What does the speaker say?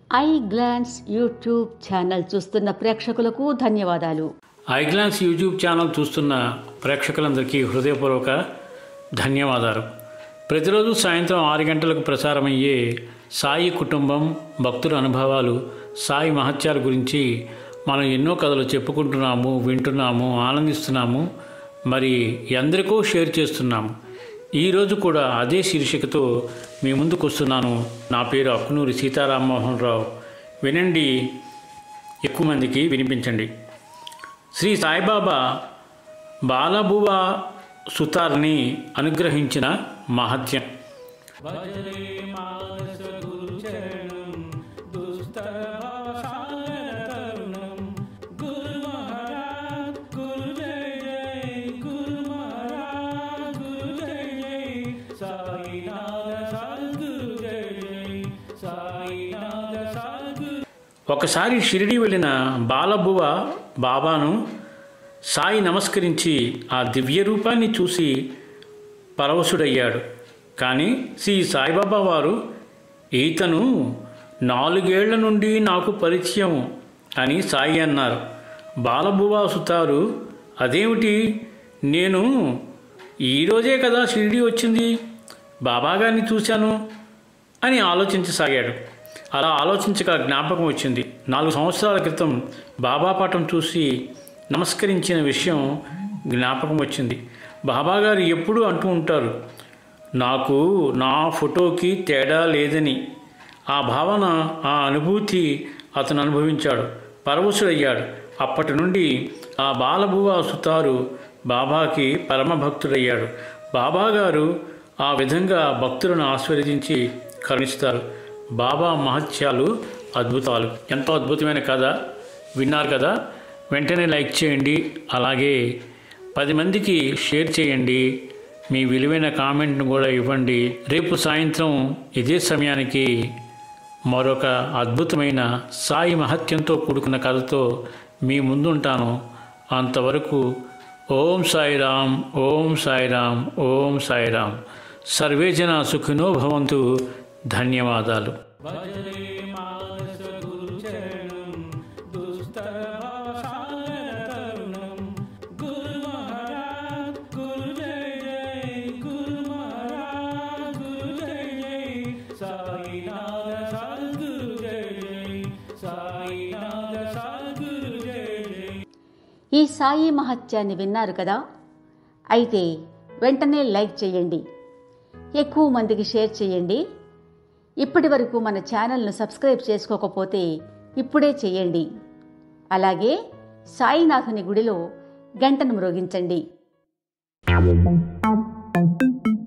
I glance YouTube channel చూస్తున్న ప్రేక్షకులకు ధన్యవాదాలు ఐగ్లాన్స్ యూట్యూబ్ ఛానల్ చూస్తున్న ప్రేక్షకులందరికీ హృదయపూర్వక ధన్యవాదాలు ప్రతిరోజు సాయంత్రం ఆరు గంటలకు ప్రసారమయ్యే సాయి కుటుంబం భక్తుల అనుభవాలు సాయి మహత్యాల గురించి మనం ఎన్నో కథలు చెప్పుకుంటున్నాము వింటున్నాము ఆనందిస్తున్నాము మరి ఎందరికో షేర్ చేస్తున్నాము ఈరోజు కూడా అదే శీర్షికతో మీ ముందుకు వస్తున్నాను నా పేరు అక్కునూరి సీతారామమోహన్ రావు వినండి ఎక్కువ మందికి వినిపించండి శ్రీ సాయిబాబా బాలభువ సుతార్ని అనుగ్రహించిన మహత్యం ఒకసారి షిరిడి వెళ్ళిన బాలబువ బాబాను సాయి నమస్కరించి ఆ దివ్య రూపాన్ని చూసి పరవశుడయ్యాడు కానీ శ్రీ సాయిబాబా వారు ఈతను నాలుగేళ్ల నుండి నాకు పరిచయం అని సాయి అన్నారు బాలబువా సుతారు అదేమిటి నేను ఈరోజే కదా షిరిడి వచ్చింది బాబాగారిని చూశాను అని ఆలోచించసాగాడు అలా ఆలోచించక జ్ఞాపకం వచ్చింది నాలుగు సంవత్సరాల క్రితం బాబా పాఠం చూసి నమస్కరించిన విషయం జ్ఞాపకం వచ్చింది బాబాగారు ఎప్పుడూ అంటూ ఉంటారు నాకు నా ఫోటోకి తేడా లేదని ఆ భావన ఆ అనుభూతి అతను అనుభవించాడు పరవశుడయ్యాడు అప్పటి నుండి ఆ బాలభువ సుతారు బాబాకి పరమభక్తుడయ్యాడు బాబాగారు ఆ విధంగా భక్తులను ఆస్వాదించి కరుణిస్తారు బాబా మహత్యాలు అద్భుతాలు ఎంతో అద్భుతమైన కథ విన్నారు కదా వెంటనే లైక్ చేయండి అలాగే పది మందికి షేర్ చేయండి మీ విలువైన కామెంట్ను కూడా ఇవ్వండి రేపు సాయంత్రం ఇదే సమయానికి మరొక అద్భుతమైన సాయి మహత్యంతో కూడుకున్న కథతో మీ ముందుంటాను అంతవరకు ఓం సాయిరామ్ ఓం సాయిరామ్ ఓం సాయిరామ్ సర్వే జన సుఖినో భవంతు ధన్యవాదాలు ఈ సాయి మహత్యాన్ని విన్నారు కదా అయితే వెంటనే లైక్ చేయండి ఎక్కువ మందికి షేర్ చేయండి ఇప్పటి వరకు మన ఛానల్ను సబ్స్క్రైబ్ చేసుకోకపోతే ఇప్పుడే చేయండి అలాగే సాయినాథుని గుడిలో గంటను మ్రోగించండి Thank you.